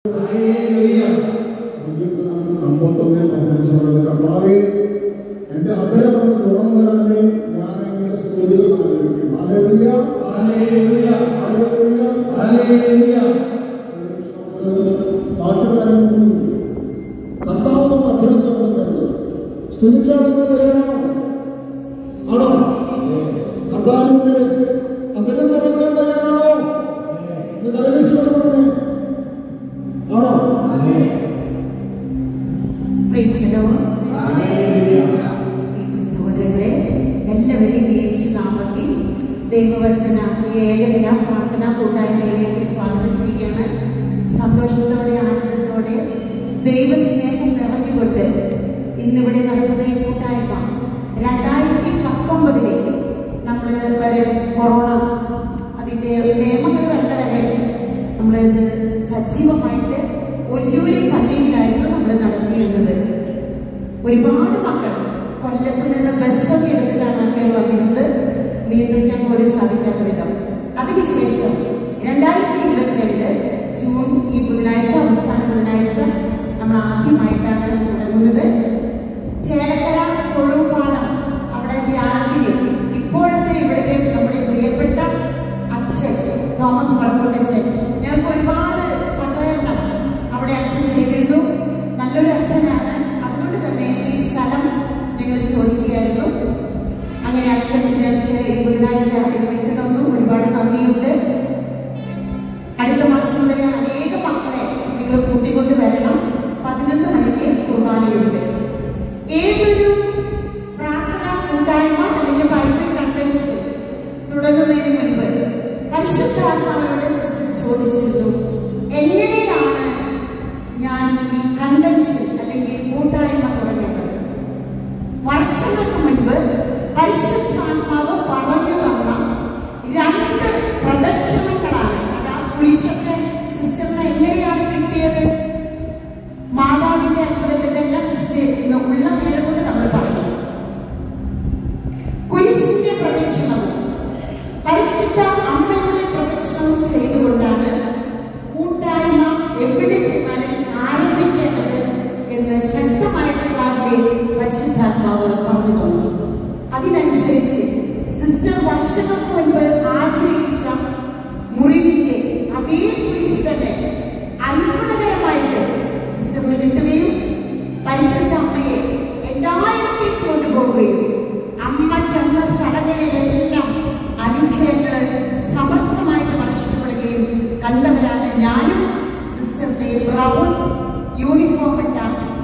സങ്കീർത്തനം അമ്പത്തൊന്ന് പതിനഞ്ചോടെ കർത്താവേ എന്റെ അധരമൊന്ന് തുറന്നു തരണമേ ഞാൻ അങ്ങയുടെ സ്തുതികൾ ആലപിക്കും ഹല്ലേലൂയ ഹല്ലേലൂയ പാട്ടുകാരൻ കർത്താവ് അധരം തുറന്നിട്ടുണ്ട് സ്തുതിക്കാനൊക്കെ തയ്യാറാണോ ആണോ കർത്താവിന്റെ അധരം തുറക്കാൻ തയ്യാറാണോ ഇത് കരകേശ്വരം പറഞ്ഞേ ആണോ Praise the Lord. പ്രിയ സഹോദരങ്ങളെ എല്ലാവരെയും യേശു നാമത്തിൽ ദൈവവചന ഈ ഏകദിന പ്രാർത്ഥനാ കൂട്ടായ്മയിലേക്ക് സ്വാഗതം ചെയ്യുകയാണ് സന്തോഷത്തോടെ ആനന്ദത്തോടെ ദൈവസ്നേഹം നിറഞ്ഞുകൊണ്ട് ഇന്നിവിടെ നടക്കുന്ന ഈ കൂട്ടായ്മ രണ്ടായിരത്തി പത്തൊമ്പതിലേക്ക് നമ്മൾ വരെ കൊറോണ അതിൻ്റെ നിയമങ്ങൾ വരുന്ന വരെ നമ്മളിത് സജീവമായിട്ട് ഒല്ലൂരി പള്ളിയിലായിരുന്നു നമ്മൾ നടത്തിയിരുന്നത് ഒരുപാട് മക്കൾ കൊല്ലത്ത് നിന്ന് ബസ്സൊക്കെ എടുത്തിട്ടാണ് ആൾക്കാർ വന്നിരുന്നത് നിയന്ത്രിക്കാൻ പോലും സാധിക്കാത്ത വിധം അതിനുശേഷം രണ്ടായിരത്തി ഇരുപത്തിരണ്ട് ജൂൺ ഈ ബുധനാഴ്ച അവസാന ബുധനാഴ്ച നമ്മൾ ആദ്യമായിട്ടാണ് തുടങ്ങുന്നത് ചേലക്കര തൊഴുപാടം അവിടെ ധ്യാനത്തിന് ഇപ്പോഴത്തെ ഇവിടുത്തെ നമ്മുടെ പ്രിയപ്പെട്ട അച്ഛൻ തോമസ് വടക്കോട്ടച്ഛൻ ഞങ്ങൾക്ക് ഒരുപാട് സഹകരണം അവിടെ അച്ഛൻ ചെയ്തിരുന്നു നല്ലൊരു അച്ഛനാണ് അതുകൊണ്ട് തന്നെ ഈ സ്ഥലം ഞങ്ങൾ ചോദിക്കുകയായിരുന്നു അങ്ങനെ അച്ഛൻ ഞങ്ങൾക്ക് ഈ ബുധനാഴ്ച ഇത് വിട്ടു തന്നു ഒരുപാട് നന്ദിയുണ്ട് അടുത്ത മാസം മുതൽ അനേക മക്കളെ നിങ്ങൾ കൂട്ടിക്കൊണ്ട് വരണം പതിനൊന്ന് മണിക്ക് കുർബാനയുണ്ട് ഏതൊരു പ്രാർത്ഥന കൂട്ടായ്മ അല്ലെങ്കിൽ ബൈബിൾ കൺവെൻഷൻ തുടങ്ങുന്നതിന് മുൻപ് പരിശുദ്ധാത്മാവോട് സിസ്റ്റർ ചോദിച്ചിരുന്നു എങ്ങനെയാണ് ഞാൻ ഈ കൺവെൻഷൻ അല്ലെങ്കിൽ കൂട്ടായ്മ തുടങ്ങേണ്ടത് വർഷങ്ങൾക്ക് മുൻപ് പരിശുദ്ധാത്മാവ് പറഞ്ഞു തന്ന രണ്ട് പ്രദക്ഷിണങ്ങളാണ് അത് ആ കുരിശൊക്കെ സിസ്റ്ററിന് എങ്ങനെയാണ് കിട്ടിയത് മാതാവിന്റെ അത്ഭുതം ഇതെല്ലാം സിസ്റ്റർ ഇന്ന് ഉള്ള നേരം കൊണ്ട് നമ്മൾ പറയും കുരിശിന്റെ പ്രദക്ഷിണവും പരിശുദ്ധ അമ്മയുടെ പ്രദക്ഷിണവും ചെയ്തുകൊണ്ടാണ് കൂട്ടായ്മ എവിടെ ചെന്നാലും ആരംഭിക്കേണ്ടത് എന്ന് ശക്തമായിട്ട് കാതിലെ പരിശുദ്ധാത്മാവ് പറഞ്ഞു തന്നു അതിനനുസരിച്ച് സിസ്റ്റർ വർഷങ്ങൾക്ക് മുൻപ് ആഗ്രഹിച്ച മുറിവിന്റെ അതേ കുരിശ് തന്നെ അത്ഭുതകരമായിട്ട് സിസ്റ്ററിന് കിട്ടുകയും പരിശുദ്ധ അമ്മയെ എല്ലായിടത്തേക്കും കൊണ്ടുപോവുകയും അമ്മ ചെന്ന സ്ഥലങ്ങളിലെല്ലാം അനുഗ്രഹങ്ങൾ സമർത്ഥമായിട്ട് വർഷിക്കപ്പെടുകയും കണ്ടവരാണ് ഞാനും സിസ്റ്ററിന്റെ ബ്രൗൺ യൂണിഫോം ഇട്ട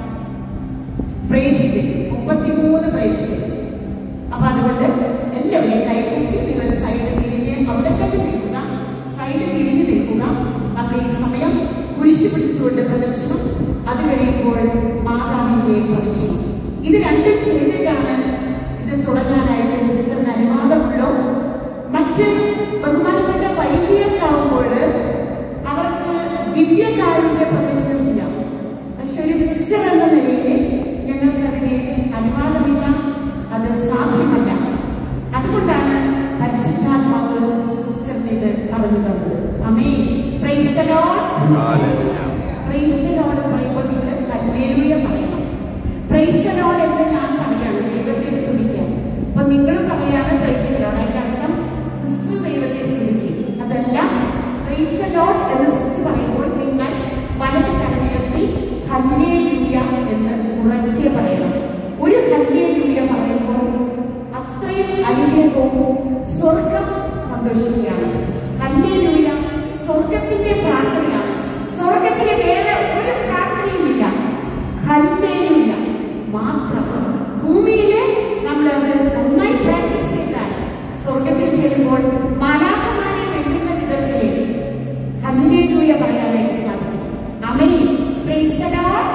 പ്രേക്ഷിതർ മുപ്പത്തിമൂന്ന് പ്രേക്ഷിതർ അപ്പൊ അതുകൊണ്ട് എല്ലാവരെയും കൈകൂപ്പി നിങ്ങൾ സൈഡ് തിരിഞ്ഞ് അവിടെ തന്നെ നിൽക്കുക സൈഡ് തിരിഞ്ഞ് നിൽക്കുക നമ്മൾ ഈ സമയം കുരിശ് പിടിച്ചുകൊണ്ട് പ്രദക്ഷിണം അത് കഴിയുമ്പോൾ മാതാവിന്റെ പ്രദക്ഷിണം ഇത് രണ്ടും ചെയ്തിട്ടാണ് ഇത് തുടങ്ങാനായിട്ട് സിസ്റ്ററിന് അനുവാദമുള്ളൂ മറ്റ് ബഹുമാനപ്പെട്ട വൈദ്യർക്കാവുമ്പോൾ അവർക്ക് ദിവ്യകാരുണ്യ പ്രദർശനം ചെയ്യാം പക്ഷെ ഒരു സിസ്റ്റർ എന്ന നിലയിൽ ഞങ്ങൾക്കതിന് അനുവാദമില്ല അത് സാധ്യമല്ല അതുകൊണ്ടാണ് പരിശുദ്ധാത്മാവ് സിസ്റ്ററിന് ഇത് പറഞ്ഞു തന്നത് അമേ praise the lord praise the lord പറയുമ്പോൾ നിങ്ങൾ ഹല്ലേലൂയ പറയണം പ്രൈസ് ദ ലോർഡ് എന്ന് ഞാൻ പറയാണ് ദൈവത്തെ സ്തുതിക്കാൻ അപ്പൊ നിങ്ങളും പറയാണ് പ്രൈസ് ദ ലോർഡ് അതിന്റെ അർത്ഥം സിസ്റ്റർ ദൈവത്തെ സ്തുതിക്കും അതല്ല പ്രൈസ് ദ ലോർഡ് എന്ന് സിസ്റ്റർ പറയുമ്പോൾ നിങ്ങൾ വലത് കരമുയർത്തി ഹല്ലേലൂയ എന്ന് ഉറക്കെ പറയണം ഒരു ഹല്ലേലൂയ പറയുമ്പോൾ അത്രയും അനുഗ്രഹവും സ്വർഗം സന്തോഷിക്കുകയാണ് ഹല്ലേലൂയ സ്വർഗത്തിന്റെ പ്രാർത്ഥനയാണ് സ്വർഗത്തിന് വേറെ ഒരു പ്രാർത്ഥനയുമില്ല ഹല്ലേലൂയ മാത്രം ഭൂമിയിലെ നമ്മൾ അത് നന്നായി പ്രാക്ടീസ് ചെയ്താൽ സ്വർഗത്തിൽ ചെല്ലുമ്പോൾ മാലാഖമാരെ വെല്ലുന്ന വിധത്തിൽ ഹല്ലേലൂയ പറയാനായിട്ട് സാധിക്കും അമേൻ പ്രൈസ് ദ ലോർഡ്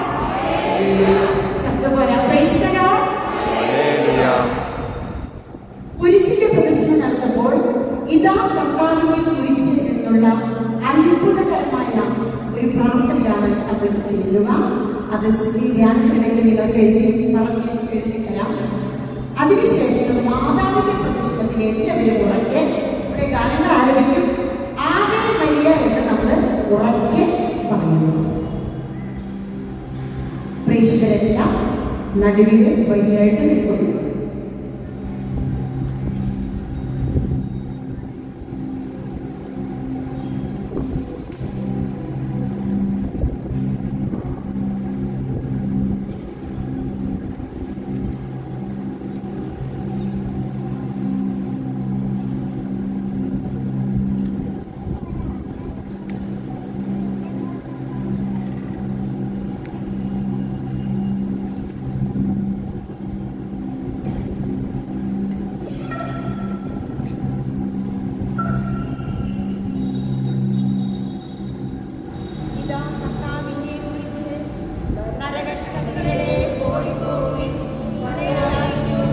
ശബ്ദം പോരാ പ്രൈസ് ദ ലോർഡ് കുരിശിന്റെ പ്രദർശനം നടത്തുമ്പോൾ ഇതാ കർത്താവിന്റെ കുരിശ് എന്നുള്ള അത്ഭുതകരമായ ഒരു പ്രാർത്ഥനയാണ് നമ്മൾ ചെയ്യുക അത് സിസ്റ്റി ധ്യാനത്തിനിടയിൽ നിങ്ങൾക്ക് എഴുതി പറഞ്ഞ് എഴുതി തരാം അതിനുശേഷം മാതാവിന്റെ പ്രദർശനത്തിൽ എല്ലാവരും ഉറക്കെ ഇവിടെ ഗാനങ്ങൾ ആരംഭിക്കും ആകെ മരിയ എന്ന് നമ്മൾ ഉറക്കെ പറയുന്നു ശിഷ്യരെല്ലാം നടുവിൽ വരിയായിട്ട് നിൽക്കുന്നു ഇതാ കർത്താവിന്റെ കുരിശ് നരകശക്തികളെ ഓടിപ്പോയി മലയാളിക്കും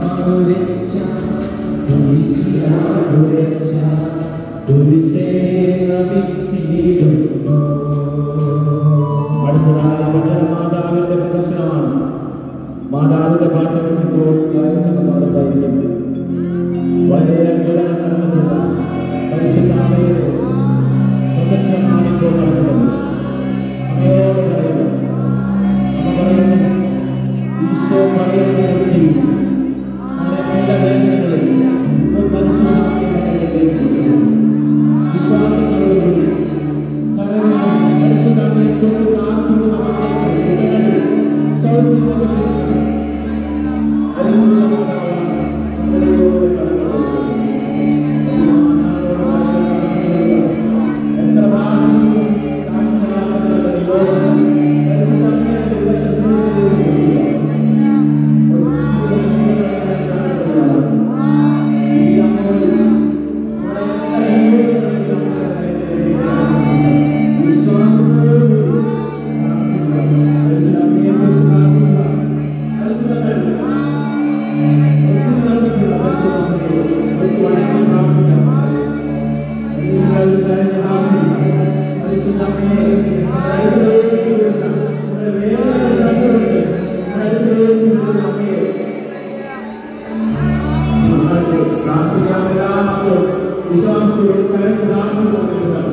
Thank വ്യാപിച്ചിരുന്നു അടുത്തതായി വചന മാതാവിന്റെ പ്രദർശനമാണ് മാതാവിന്റെ പാട്ടുകൾ ഇപ്പോൾ യാഗസംഘമാതായിരിക്കും വളരെയേറെ വിവരങ്ങൾ നടന്നിട്ടുള്ള പരിശുദ്ധ അമ്മയുടെ പ്രദർശനമാണ് ഇപ്പോൾ നടക്കുന്നത് അമ്മയോട് പറയുന്നു അമ്മ പറയുന്നു ഈശോ പറയുന്നത് ചെയ്യും നമ്മുടെ എല്ലാ വേദനകളിൽ ഇപ്പോൾ പരിശുദ്ധ അമ്മയുടെ കയ്യിലേക്ക് കൊടുക്കുന്നു. വിശ്വാസത്തോടുകൂടി കരങ്ങൾ പരിശുദ്ധ അമ്മയെ തൊട്ട് പ്രാർത്ഥിക്കുന്ന മക്കൾക്ക് ഉടനടി സൗഖ്യം ലഭിക്കുന്നു. അത്ഭുതമാകാം നമ്മളിലൂടെ കടന്നു പോകുന്നു. എത്ര പ്രാർത്ഥനയും സാധിക്കാത്തതിനുള്ള നിയോഗം പരിശുദ്ധ അമ്മയുടെ ഉള്ളത്തിൽ വിശ്വാസത്തോടെ കരം പ്രാർത്ഥിക്കുന്നു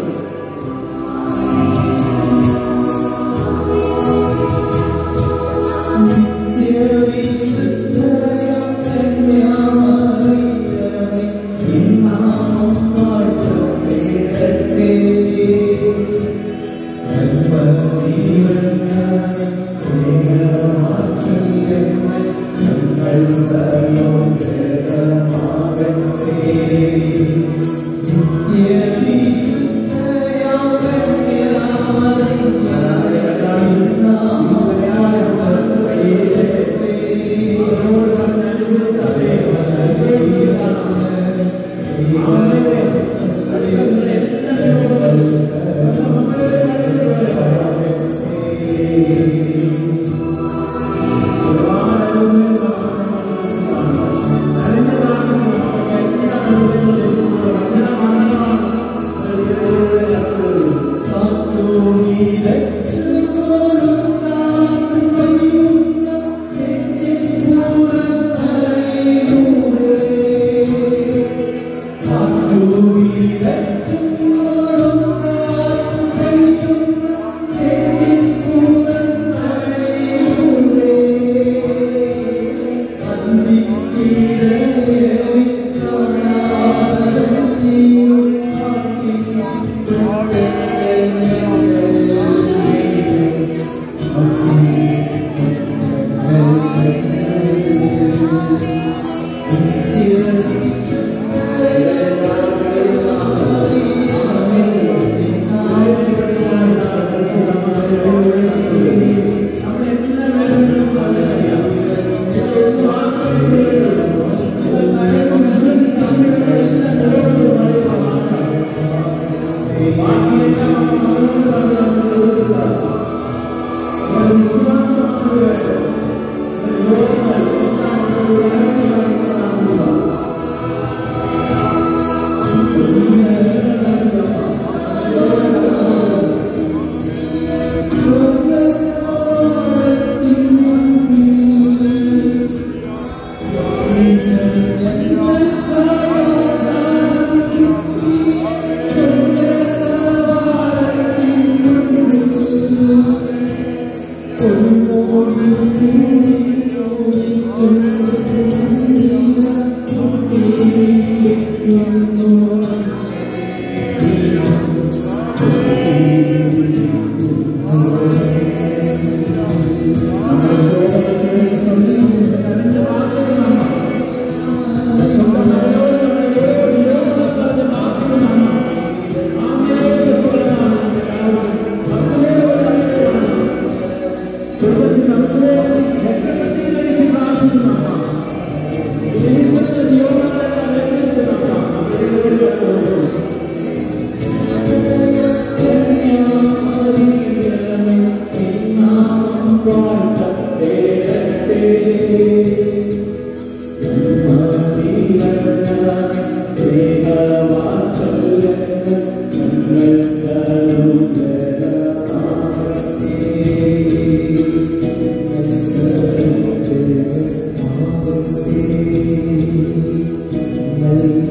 Thank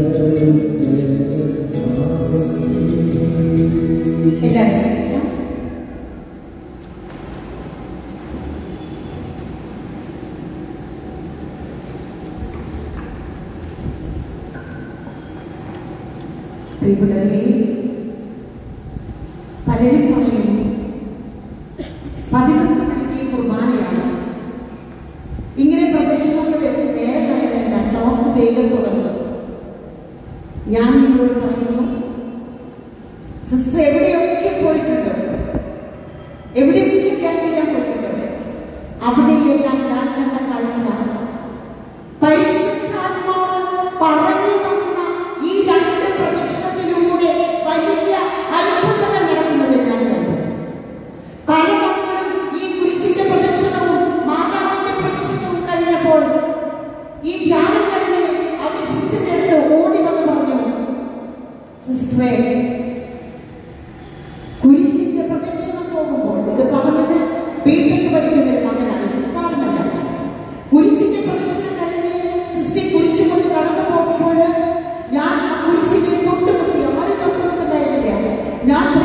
എല്ലാവരും ഇരിക്കാം. പ്രിയപ്പെട്ടവരെ പലരും പറയും പതിനൊന്ന് മണിക്ക് കുർബാനയാണ് ഇങ്ങനെ പ്രദേശമൊക്കെ വെച്ച് നേരെ കളയണ്ട ടോക്ക് വേഗം തുടങ്ങും ഞാൻ നിങ്ങളോട് പറയുന്നു സിസ്റ്റർ എവിടെയൊക്കെ പോയിട്ടുണ്ട് എവിടെയൊക്കെ കേൾക്കാൻ പോയിട്ടുണ്ട് അവിടെയെല്ലാം ഞാൻ കണ്ട കാഴ്ച പരിശുദ്ധാത്മാവ് പറഞ്ഞു തന്ന ഈ രണ്ട് പ്രദക്ഷിണത്തിലൂടെ വലിയ അത്ഭുതങ്ങൾ നടക്കുന്നത് ഞാൻ കണ്ടു പല മക്കളും ഈ കുരിശിന്റെ പ്രദക്ഷിണവും മാതാവിന്റെ പ്രദക്ഷിണവും കഴിഞ്ഞപ്പോൾ ഈ ധ്യാനം കഴിഞ്ഞ് അവർ സിസ്റ്ററിന്റെ അടുത്ത് ഓടി വന്ന് പറഞ്ഞു സിസ്റ്ററെ കുരിശിന്റെ പ്രദക്ഷിണം പോകുമ്പോൾ ഇത് പറഞ്ഞത് ബിടെക് പഠിക്കുന്ന ഒരു മകനാണ് നിസ്സാരമല്ല കുരിശിന്റെ പ്രദക്ഷിണം കഴിഞ്ഞ് സിസ്റ്റർ കുരിശ് കൊണ്ട് കടന്നു പോകുമ്പോൾ ഞാൻ ആ കുരിശിനെ തൊട്ടുമുട്ടി ആരും തൊട്ടുമുട്ടുണ്ടായിരുന്നില്ല ഞാൻ